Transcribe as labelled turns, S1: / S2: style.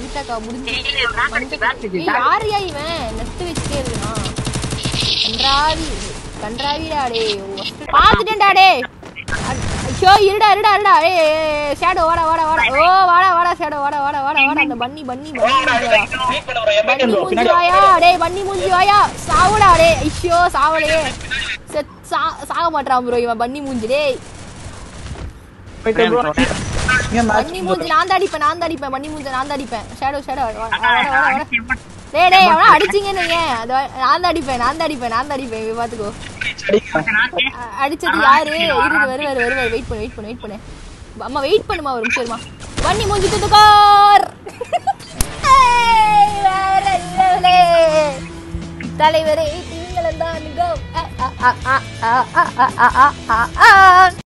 S1: வந்துட்டாக்கா முடிஞ்சு ஏய், யாருயா இவன் நெட்டு வச்சுட்டே இருக்கான் கன்றாவி கன்றாவிடா டே பாத்துட்டேன்டா டே ஐயோ இருடா இருடா இருடா ஏ ஷேடோ வாடா வாடா வாடா ஓ வாடா வாடா ஷேடோ வாடா வாடா வாடா வாடா அந்த பன்னி பன்னி பன்னி மூஞ்சி வாயா. பன்னி மூஞ்சி வாயா டேய் பன்னி மூஞ்சி வாயா சாவுடா டே ஐயோ சாவலே செத் சா சாக மாட்டான் ப்ரோ இவன் பன்னி மூஞ்சி டேய் பன்னி மூஞ்சி நான் தான் அடிப்பேன் நான் தான் அடிப்பேன் பன்னி மூஞ்சி நான் தான் அடிப்பேன் ஷேடோ ஷேடோ வாடா வாடா வாடா டேய் டேய் அவனா அடிச்சீங்கன்னு வையேன். அது நான் தான் அடிப்பேன் நான் தான் அடிப்பேன் நான் தான் அடிப்பேன் இவ பாத்துக்கோ அ- அடிச்சது யாரு இரு வரு வரு வரு வெயிட் பண்ணு வெயிட் பண்ணு வெயிட் பண்ணு அம்மா வெயிட் பண்ணுமா ஒரு நிமிஷம் இருமா வண்டி மூஞ்சி தூத்துக்கார் ஏய், வேற level உ. தலைவரே நீங்களும் தான் go. அ, அ, அ, அ, அ, அ, அ, அ, அ, அ.